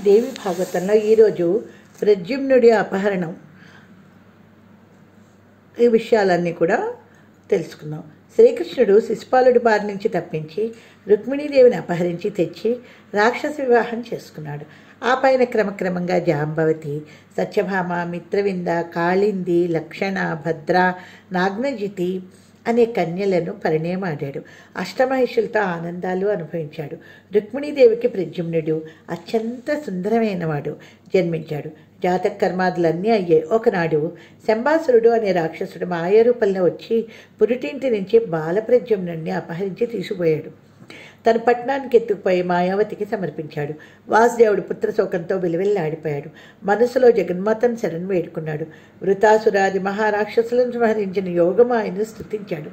దేవి భాగవతంలో ఈరోజు ప్రద్యుమ్నుడి అపహరణం ఈ విషయాలన్నీ కూడా తెలుసుకుందాం శ్రీకృష్ణుడు శిశుపాలుడి బారి నుంచి తప్పించి రుక్మిణీదేవిని అపహరించి తెచ్చి రాక్షస వివాహం చేసుకున్నాడు ఆ పైన క్రమక్రమంగా జాంబవతి సత్యభామ మిత్రవింద కాళింది లక్షణ భద్ర నాగ్నజితి అనే కన్యలను పరిణయమాడాడు అష్టమహిషులతో ఆనందాలు అనుభవించాడు రుక్మిణీదేవికి ప్రద్యుమ్నుడు అత్యంత సుందరమైనవాడు జన్మించాడు జాతక కర్మాదులన్నీ అయ్యాయి ఒకనాడు శంబాసురుడు అనే రాక్షసుడు మాయ రూపంలో వచ్చి పురిటింటి నుంచి బాలప్రద్యుమ్నుడిని అపహరించి తీసుకుపోయాడు తన పట్టణానికి ఎత్తుకుపోయి మాయావతికి సమర్పించాడు వాసుదేవుడు పుత్రశోకంతో విలువెల్లాడిపోయాడు మనసులో జగన్మాతను శరణ్ వేడుకున్నాడు వృతాసురాది మహారాక్షసులను సంహరించిన యోగమాయను స్తుతించాడు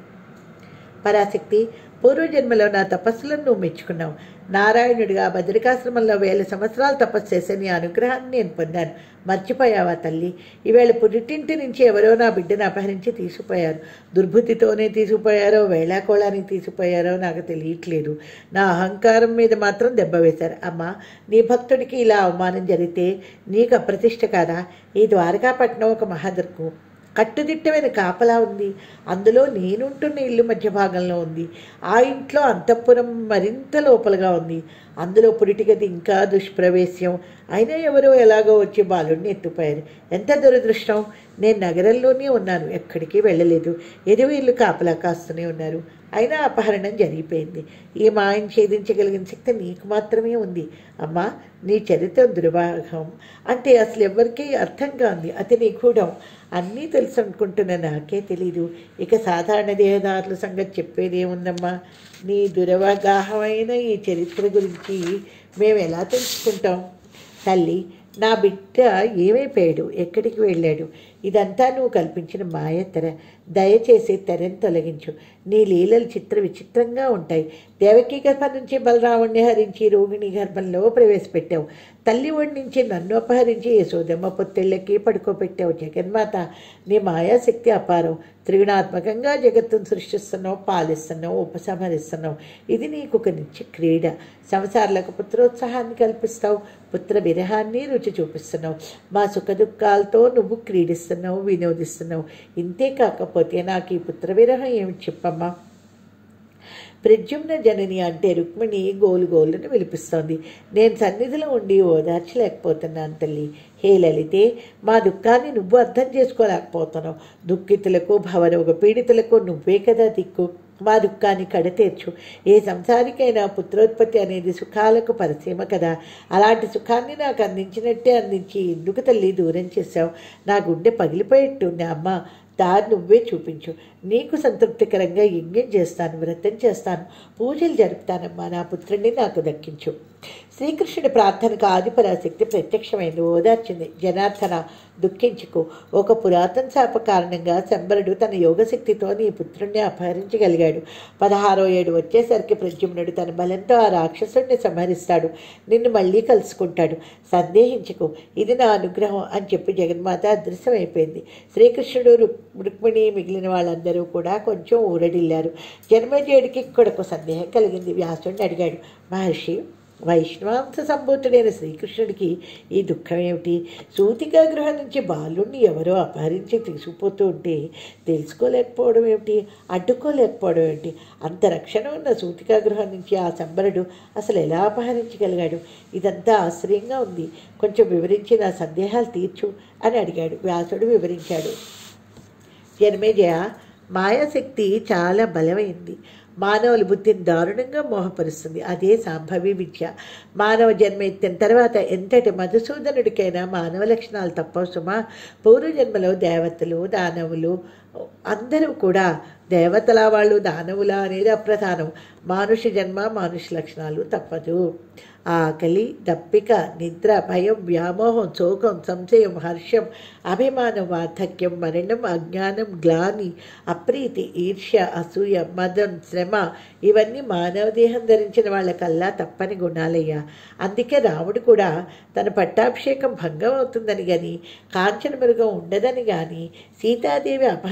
పరాశక్తి పూర్వజన్మలో నా తపస్సులను నువ్వు మెచ్చుకున్నావు నారాయణుడిగా బద్రికాశ్రమంలో వేల సంవత్సరాలు తపస్సు చేసే నీ అనుగ్రహాన్ని నేను పొందాను మర్చిపోయావా తల్లి ఈవేళ పురిటింటి నుంచి ఎవరో నా బిడ్డను అపహరించి తీసుకుపోయారు దుర్బుద్ధితోనే తీసుకుపోయారో వేళాకోళానికి తీసుకుపోయారో నాకు తెలియట్లేదు నా అహంకారం మీద మాత్రం దెబ్బ వేశారు అమ్మా నీ భక్తుడికి ఇలా అవమానం జరిగితే నీకు అప్రతిష్ట కాదా ఈ ద్వారకాపట్నం ఒక మహాదుర్గం కట్టుదిట్టమైన కాపలా ఉంది అందులో నేనుంటున్న ఇల్లు మధ్య భాగంలో ఉంది ఆ ఇంట్లో అంతఃపురం మరింత లోపలగా ఉంది అందులో పురిటిగది ఇంకా దుష్ప్రవేశ్యం అయినా ఎవరో ఎలాగో వచ్చి బాలుడిని ఎత్తుపోయారు ఎంత దురదృష్టం నేను నగరంలోనే ఉన్నాను ఎక్కడికి వెళ్ళలేదు ఎదురు ఇల్లు కాపలా కాస్తూనే ఉన్నారు అయినా అపహరణం జరిగిపోయింది ఈ మాయం ఛేదించగలిగిన శక్తి నీకు మాత్రమే ఉంది అమ్మా నీ చరిత్ర దుర్భాగం అంటే అసలు ఎవరికీ అర్థం కాంది అతి నిగూఢం అన్నీ తెలుసు అనుకుంటున్న నాకే తెలీదు ఇక సాధారణ దేహదారుల సంగతి చెప్పేది ఏముందమ్మా నీ దురవగాహమైన ఈ చరిత్ర గురించి మేము ఎలా తెలుసుకుంటాం తల్లి నా బిడ్డ ఏమైపోయాడు ఎక్కడికి వెళ్ళాడు ఇదంతా నువ్వు కల్పించిన మాయ తెర దయచేసి తెరను తొలగించు నీ లీలలు చిత్ర విచిత్రంగా ఉంటాయి దేవకీ గర్భం నుంచి బలరాముణ్ణి హరించి రోగిణి గర్భంలో ప్రవేశపెట్టావు తల్లి ఒడి నుంచి నన్ను అపహరించి యశోదమ్మ పొత్తిళ్ళకి పడుకోబెట్టావు జగన్మాత నీ మాయాశక్తి అపారం త్రిగుణాత్మకంగా జగత్తును సృష్టిస్తున్నావు పాలిస్తున్నావు ఉపసంహరిస్తున్నావు ఇది నీకు ఒక నిత్య క్రీడ సంసారాలకు పుత్రోత్సాహాన్ని కల్పిస్తావు పుత్ర విరహాన్ని రుచి చూపిస్తున్నావు మా సుఖ దుఃఖాలతో నువ్వు క్రీడిస్తున్నావు వినోదిస్తున్నావు ఇంతే కాకపోతే నాకు ఈ పుత్ర విరహం ఏమి చెప్పమ్మా ప్రద్యుమ్న జనని అంటే రుక్మిణి గోలు గోలును విలిపిస్తోంది నేను సన్నిధిలో ఉండి ఓదార్చలేకపోతున్నాను తల్లి హే లలితే మా దుఃఖాన్ని నువ్వు అర్థం చేసుకోలేకపోతున్నావు దుఃఖితులకు భవరోగ పీడితులకు నువ్వే కదా దిక్కు మా దుఃఖాన్ని కడతీర్చు ఏ సంసారికైనా పుత్రోత్పత్తి అనేది సుఖాలకు పరిసీమ కదా అలాంటి సుఖాన్ని నాకు అందించినట్టే అందించి ఎందుకు తల్లి దూరం చేశావు నా గుండె పగిలిపోయేట్టుంది అమ్మ దారి నువ్వే చూపించు నీకు సంతృప్తికరంగా యజ్ఞం చేస్తాను వ్రతం చేస్తాను పూజలు జరుపుతానమ్మా నా పుత్రుడిని నాకు దక్కించు శ్రీకృష్ణుడి ప్రార్థనకు ఆదిపరాశక్తి ప్రత్యక్షమైంది ఓదార్చింది జనార్దన దుఃఖించుకు ఒక పురాతన శాప కారణంగా శంబరుడు తన యోగశక్తితో నీ పుత్రుణ్ణి అపహరించగలిగాడు పదహారో ఏడు వచ్చేసరికి ప్రద్యుమ్నుడు తన బలంతో ఆ రాక్షసుడిని సంహరిస్తాడు నిన్ను మళ్ళీ కలుసుకుంటాడు సందేహించుకు ఇది నా అనుగ్రహం అని చెప్పి జగన్మాత అదృశ్యమైపోయింది శ్రీకృష్ణుడు రుక్ రుక్మిణి మిగిలిన వాళ్ళందరూ కూడా కొంచెం ఊరడిల్లారు జన్మజయుడికి ఇక్కడకు సందేహం కలిగింది వ్యాసుడిని అడిగాడు మహర్షి వైష్ణవాంశ సంభూతుడైన శ్రీకృష్ణుడికి ఈ దుఃఖం ఏమిటి సూతికా గృహం నుంచి బాలుణ్ణి ఎవరో అపహరించి తీసుకుపోతూ ఉంటే తెలుసుకోలేకపోవడం ఏమిటి అడ్డుకోలేకపోవడం ఏమిటి అంత రక్షణ ఉన్న సూతికా గృహం నుంచి ఆ సంబరుడు అసలు ఎలా అపహరించగలిగాడు ఇదంతా ఆశ్చర్యంగా ఉంది కొంచెం వివరించి నా సందేహాలు తీర్చు అని అడిగాడు వ్యాసుడు వివరించాడు జన్మేజయ మాయాశక్తి చాలా బలమైంది మానవుల బుద్ధిని దారుణంగా మోహపరుస్తుంది అదే సాంభవి విద్య మానవ జన్మ ఎత్తిన తర్వాత ఎంతటి మధుసూదనుడికైనా మానవ లక్షణాలు తప్పవు సుమా పూర్వజన్మలో దేవతలు దానవులు అందరూ కూడా దేవతల వాళ్ళు దానవుల అనేది అప్రధానం మానుష జన్మ మానుష లక్షణాలు తప్పదు ఆకలి దప్పిక నిద్ర భయం వ్యామోహం శోకం సంశయం హర్షం అభిమానం వార్ధక్యం మరణం అజ్ఞానం గ్లాని అప్రీతి ఈర్ష్య అసూయ మదం శ్రమ ఇవన్నీ మానవ దేహం ధరించిన వాళ్ళకల్లా తప్పని గుణాలయ్యా అందుకే రాముడు కూడా తన పట్టాభిషేకం భంగం అవుతుందని కానీ కాంచన మృగం ఉండదని కానీ సీతాదేవి అపహరి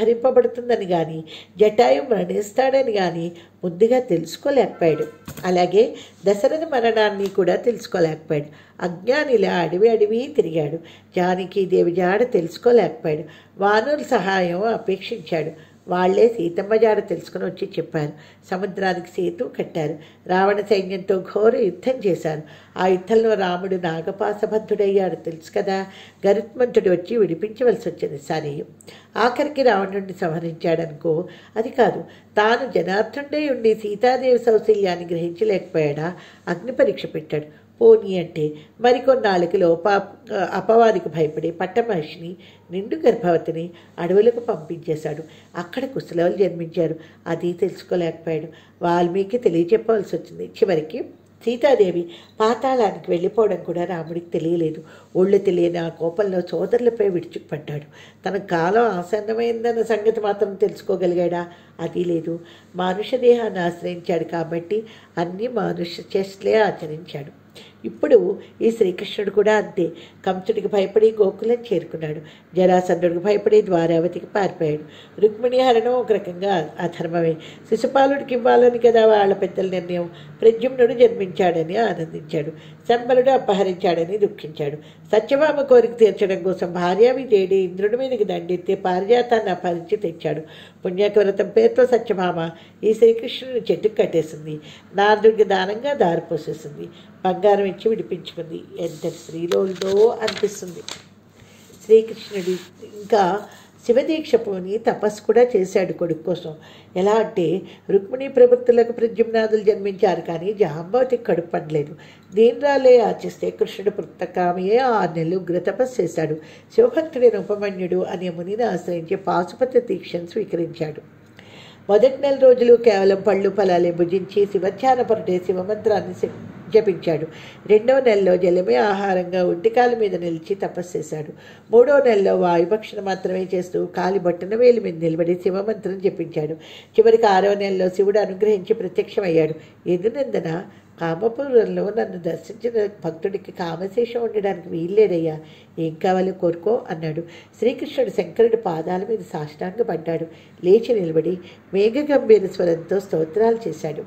అపహరింపబడుతుందని కానీ జటాయు మరణిస్తాడని కానీ ముందుగా తెలుసుకోలేకపోయాడు అలాగే దశరథ మరణాన్ని కూడా తెలుసుకోలేకపోయాడు అజ్ఞానిలా అడవి అడవి తిరిగాడు జానకి దేవి జాడ తెలుసుకోలేకపోయాడు వానరుల సహాయం అపేక్షించాడు వాళ్లే సీతమ్మ జాడ తెలుసుకుని వచ్చి చెప్పారు సముద్రానికి సేతు కట్టారు రావణ సైన్యంతో ఘోర యుద్ధం చేశారు ఆ యుద్ధంలో రాముడు నాగపాసబద్ధుడయ్యాడు తెలుసు కదా గరుత్మంతుడు వచ్చి విడిపించవలసి వచ్చింది సరే ఆఖరికి రావణుడిని సంహరించాడనుకో అది కాదు తాను జనార్దనుడై ఉండి సీతాదేవి సౌశల్యాన్ని గ్రహించలేకపోయాడా అగ్ని పరీక్ష పెట్టాడు పోనీ అంటే మరికొన్నాళ్ళకి లోప అపవాదికి భయపడి పట్టమహర్షిని నిండు గర్భవతిని అడవులకు పంపించేశాడు అక్కడ కుశలవులు జన్మించారు అది తెలుసుకోలేకపోయాడు వాల్మీకి తెలియజెప్పవలసి వచ్చింది చివరికి సీతాదేవి పాతాళానికి వెళ్ళిపోవడం కూడా రాముడికి తెలియలేదు ఒళ్ళు తెలియని ఆ కోపంలో సోదరులపై విడిచిపడ్డాడు తన కాలం ఆసన్నమైందన్న సంగతి మాత్రం తెలుసుకోగలిగాడా అది లేదు మానుష దేహాన్ని ఆశ్రయించాడు కాబట్టి అన్ని మానుష చేష్టలే ఆచరించాడు ఇప్పుడు ఈ శ్రీకృష్ణుడు కూడా అంతే కంసుడికి భయపడి గోకులం చేరుకున్నాడు జరాసంధుడికి భయపడి ద్వారావతికి పారిపోయాడు రుక్మిణి హరణం ఒక రకంగా అధర్మమే శిశుపాలుడికి ఇవ్వాలని కదా వాళ్ళ పెద్దల నిర్ణయం ప్రద్యుమ్నుడు జన్మించాడని ఆనందించాడు శంబలుడు అపహరించాడని దుఃఖించాడు సత్యభామ కోరిక తీర్చడం కోసం భార్యా విజయుడి ఇంద్రుడి మీదకి దండెత్తి పారిజాతాన్ని అపహరించి తెచ్చాడు పుణ్యకవ్రతం పేరుతో సత్యభామ ఈ శ్రీకృష్ణుని చెట్టుకు కట్టేసింది నారదుడికి దానంగా దారి పోసేసింది బంగారం ఇచ్చి విడిపించుకుంది ఎంత శ్రీలోల్దో అనిపిస్తుంది శ్రీకృష్ణుడి ఇంకా శివదీక్ష పోని తపస్సు కూడా చేశాడు కొడుకు కోసం ఎలా అంటే రుక్మిణి ప్రభుత్వులకు ప్రద్యుమ్నాథులు జన్మించారు కానీ జాంబవతికి కడుపు పడలేదు దీనిరాలే ఆచిస్తే కృష్ణుడు పుస్తకామయే ఆరు నెలలు ఉగ్రతపస్సు చేశాడు శివభక్తుడైన ఉపమన్యుడు అనే మునిని ఆశ్రయించి పాశుపత దీక్షను స్వీకరించాడు మొదటి నెల రోజులు కేవలం పళ్ళు ఫలాలే భుజించి శివధ్యాన పరుడే శివమంత్రాన్ని సి- జపించాడు రెండవ నెలలో జలమే ఆహారంగా ఒంటికాల మీద నిలిచి తపస్సు చేశాడు మూడవ నెలలో వాయుభక్షణ మాత్రమే చేస్తూ కాలి బొట్టన వేలి మీద నిలబడి శివమంత్రం జపించాడు చివరికి ఆరవ నెలలో శివుడు అనుగ్రహించి ప్రత్యక్షమయ్యాడు ఎదునందన కామపురంలో నన్ను దర్శించిన భక్తుడికి కామశేషం ఉండడానికి వీల్లేదయ్యా ఏం కావాలో కోరుకో అన్నాడు శ్రీకృష్ణుడు శంకరుడి పాదాల మీద సాష్టాంగపడ్డాడు లేచి నిలబడి మేఘగంభీర స్వరంతో స్తోత్రాలు చేశాడు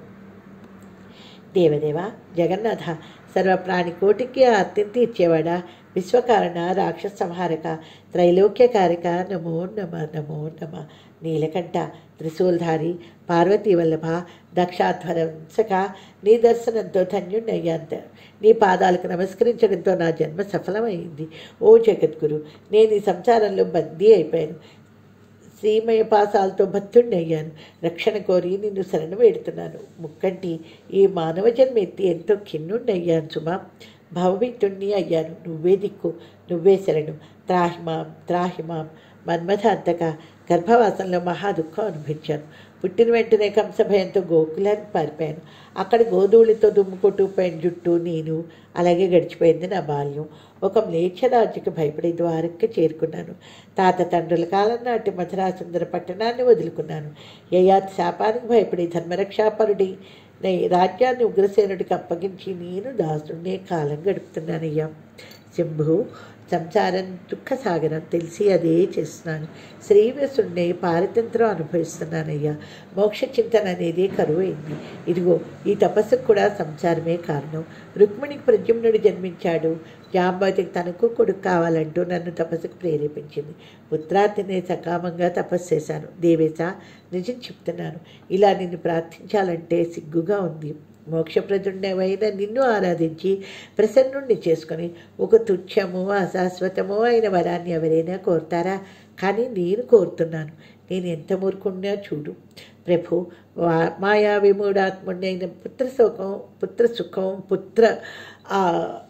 దేవదేవ జగన్నాథ సర్వప్రాణి కోటికి అత్యంత ఇచ్చేవాడా విశ్వకారణ రాక్షస సంహారక త్రైలోక్యకారిక నమో నమ నమో నమ నీలకంఠ త్రిశూల్ధారి పార్వతీ వల్లభ దక్షాధ్వరంసక నీ దర్శనంతో ధన్యుణ్ణయ్యాంత నీ పాదాలకు నమస్కరించడంతో నా జన్మ సఫలమైంది ఓ జగద్గురు నేను ఈ సంసారంలో బందీ అయిపోయాను శ్రీమయ పాసాలతో భక్తుడిని అయ్యాను రక్షణ కోరి నిన్ను శరణు వేడుతున్నాను ముక్కంటి ఈ మానవ జన్మ ఎత్తి ఎంతో ఖిన్నుండి అయ్యాను సుమా భవమిత్తుణ్ణి అయ్యాను నువ్వే దిక్కు నువ్వే శరణు త్రాహిమాం త్రాహిమాం మన్మథ అంతక గర్భవాసంలో మహా దుఃఖం అనుభవించాను పుట్టిన వెంటనే కంస భయంతో గోకులానికి పారిపోయాను అక్కడ గోధూళితో దుమ్ముకొట్టుకుపోయిన జుట్టు నేను అలాగే గడిచిపోయింది నా బాల్యం ఒక మ్లేచ్ఛరాజ్యకి భయపడి ద్వారక్కి చేరుకున్నాను తాత తండ్రుల కాలం నాటి మధురాసుందర పట్టణాన్ని వదులుకున్నాను యయాతి శాపానికి భయపడి ధర్మరక్షాపరుడి నే రాజ్యాన్ని ఉగ్రసేనుడికి అప్పగించి నేను దాసుడినే కాలం గడుపుతున్నానయ్యా శంభు సంసారం దుఃఖసాగరం తెలిసి అదే చేస్తున్నాను శ్రీవసుడిని పారతంత్రం అనుభవిస్తున్నానయ్యా మోక్ష చింతన అనేది కరువైంది ఇదిగో ఈ తపస్సుకు కూడా సంసారమే కారణం రుక్మిణికి ప్రద్యుమ్నుడు జన్మించాడు జాంబవతికి తనకు కొడుకు కావాలంటూ నన్ను తపస్సుకు ప్రేరేపించింది పుత్రార్థినే సకామంగా తపస్సు చేశాను దేవేశ నిజం చెప్తున్నాను ఇలా నిన్ను ప్రార్థించాలంటే సిగ్గుగా ఉంది మోక్షప్రదుండవైన నిన్ను ఆరాధించి ప్రసన్నుణ్ణి చేసుకొని ఒక తుచ్చము అశాశ్వతమో అయిన వరాన్ని ఎవరైనా కోరుతారా కానీ నేను కోరుతున్నాను నేను ఎంత మూర్ఖున్నా చూడు ప్రభు వా- మాయా విమూఢాత్ముడిని అయిన పుత్ర శోకం పుత్ర సుఖం పుత్ర ఆ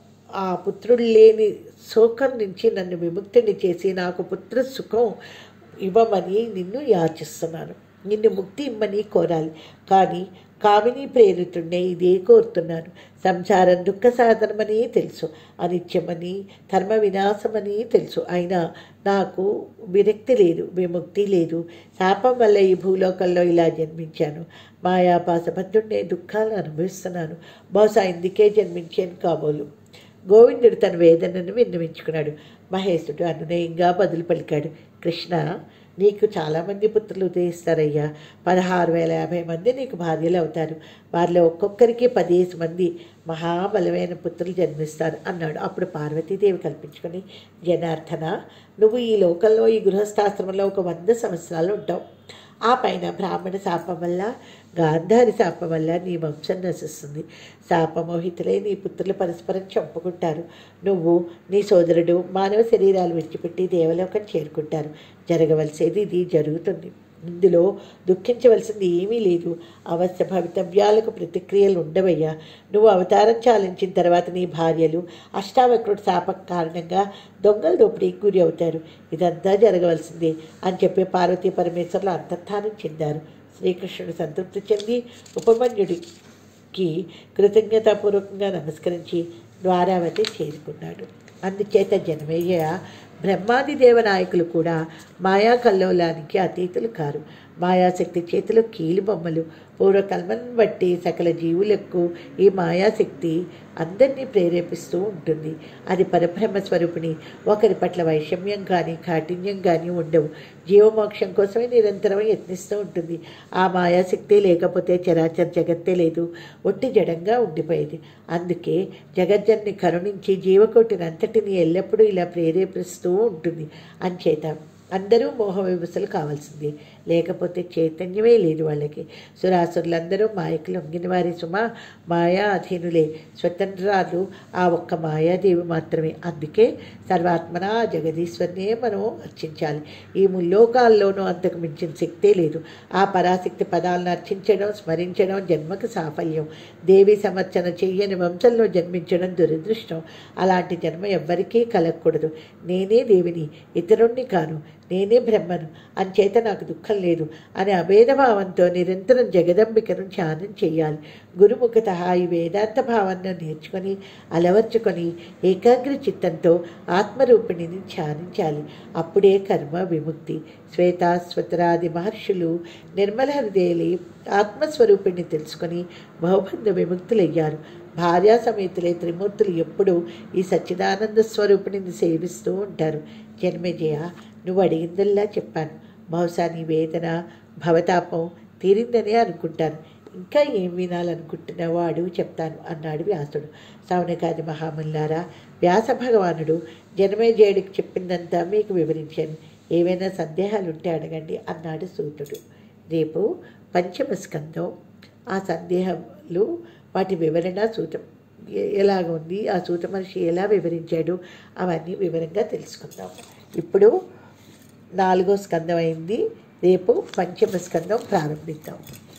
ఆ పుత్రుడు లేని శోకం నుంచి నన్ను విముక్తిని చేసి నాకు పుత్ర సుఖం ఇవ్వమని నిన్ను యాచిస్తున్నాను నిన్ను ముక్తి ఇమ్మని కోరాలి కానీ కామిని ప్రేరితుడినే ఇదే కోరుతున్నాను సంసారం దుఃఖ సాధనమని తెలుసు అనిత్యమని ధర్మ వినాశమని తెలుసు అయినా నాకు విరక్తి లేదు విముక్తి లేదు శాపం వల్ల ఈ భూలోకంలో ఇలా జన్మించాను మాయాపాసబద్ధుడినే దుఃఖాలను అనుభవిస్తున్నాను బహుశా ఇందుకే జన్మించాను కాబోలు గోవిందుడు తన వేదనను విన్నవించుకున్నాడు మహేశుడు అనునయంగా బదులు పలికాడు కృష్ణ నీకు చాలామంది పుత్రులు ఉదయిస్తారయ్యా పదహారు వేల యాభై మంది నీకు భార్యలు అవుతారు వారిలో ఒక్కొక్కరికి పదిహేను మంది మహాబలమైన పుత్రులు జన్మిస్తారు అన్నాడు అప్పుడు పార్వతీదేవి కల్పించుకొని జనార్దన నువ్వు ఈ లోకంలో ఈ గృహస్థాశ్రమంలో ఒక వంద సంవత్సరాలు ఉంటావు ఆ పైన బ్రాహ్మణ శాపం వల్ల గాంధారి శాపం వల్ల నీ వంశం నశిస్తుంది శాపమోహితులై నీ పుత్రులు పరస్పరం చంపుకుంటారు నువ్వు నీ సోదరుడు మానవ శరీరాలు విడిచిపెట్టి దేవలోకం చేరుకుంటారు జరగవలసేది ఇది జరుగుతుంది ఇందులో దుఃఖించవలసింది ఏమీ లేదు అవశ్య భవితవ్యాలకు ప్రతిక్రియలు ఉండవయ్యా నువ్వు అవతారం చాలించిన తర్వాత నీ భార్యలు అష్టావక్రుడు శాపం కారణంగా దొంగల దోపిడీకి గురి అవుతారు ఇదంతా జరగవలసిందే అని చెప్పి పార్వతీ పరమేశ్వర్లు అంతర్ధానం చెందారు శ్రీకృష్ణుడు సంతృప్తి చెంది ఉపమన్యుడికి కృతజ్ఞతాపూర్వకంగా నమస్కరించి ద్వారావతి చేరుకున్నాడు అందుచేత జనమేయ బ్రహ్మాది దేవనాయకులు కూడా మాయా కల్లోలానికి అతీతులు కారు మాయాశక్తి చేతిలో కీలు బొమ్మలు పూర్వకల్మం బట్టి సకల జీవులకు ఈ మాయాశక్తి అందరినీ ప్రేరేపిస్తూ ఉంటుంది అది పరబ్రహ్మ స్వరూపిణి ఒకరి పట్ల వైషమ్యం కానీ కాఠిన్యం కానీ ఉండవు జీవమోక్షం కోసమే నిరంతరం యత్నిస్తూ ఉంటుంది ఆ మాయాశక్తి లేకపోతే చరాచర జగత్తే లేదు ఒట్టి జడంగా ఉండిపోయేది అందుకే జగజ్జన్ని కరుణించి జీవకోటిని అంతటిని ఎల్లప్పుడూ ఇలా ప్రేరేపిస్తూ ఉంటుంది అంచేత అందరూ మోహ విమర్శలు కావాల్సింది లేకపోతే చైతన్యమే లేదు వాళ్ళకి సురాసురులందరూ మాయకు లొంగిన వారి సుమ మాయా అధీనులే స్వతంత్రాలు ఆ ఒక్క మాయాదేవి మాత్రమే అందుకే సర్వాత్మన ఆ జగదీశ్వరినే మనం అర్చించాలి ఈ ముల్లోకాల్లోనూ అంతకు మించిన శక్తే లేదు ఆ పరాశక్తి పదాలను అర్చించడం స్మరించడం జన్మకు సాఫల్యం దేవి సమర్చన చెయ్యని వంశంలో జన్మించడం దురదృష్టం అలాంటి జన్మ ఎవ్వరికీ కలగకూడదు నేనే దేవిని ఇతరుణ్ణి కాను నేనే బ్రహ్మను అంచేత నాకు దుఃఖం లేదు అనే అభేదభావంతో నిరంతరం జగదంబికను ధ్యానం చేయాలి గురుముఖత ఈ వేదాంత భావాన్ని నేర్చుకొని అలవర్చుకొని ఏకాగ్ర చిత్తంతో ఆత్మరూపిణిని ధ్యానించాలి అప్పుడే కర్మ విముక్తి శ్వేతాశ్వతరాది మహర్షులు నిర్మల హృదయలి ఆత్మస్వరూపిణి తెలుసుకొని బహుబంధ విముక్తులయ్యారు భార్యా సమేతులై త్రిమూర్తులు ఎప్పుడూ ఈ సచ్చిదానంద స్వరూపిణిని సేవిస్తూ ఉంటారు జన్మజయ నువ్వు అడిగిందల్లా చెప్పాను బహుశా నీ వేదన భవతాపం తీరిందనే అనుకుంటాను ఇంకా ఏం వినాలనుకుంటున్నావో అడుగు చెప్తాను అన్నాడు వ్యాసుడు సౌనకాది మహాముల్లారా వ్యాస భగవానుడు జనమేజయుడికి చెప్పిందంతా మీకు వివరించాను ఏవైనా సందేహాలు ఉంటే అడగండి అన్నాడు సూతుడు రేపు పంచమ స్కందం ఆ సందేహాలు వాటి వివరణ సూతం ఎ- ఎలాగ ఉంది ఆ సూత మనిషి ఎలా వివరించాడు అవన్నీ వివరంగా తెలుసుకుందాం ఇప్పుడు నాలుగో స్కందం అయింది రేపు పంచమ స్కందం ప్రారంభిద్దాం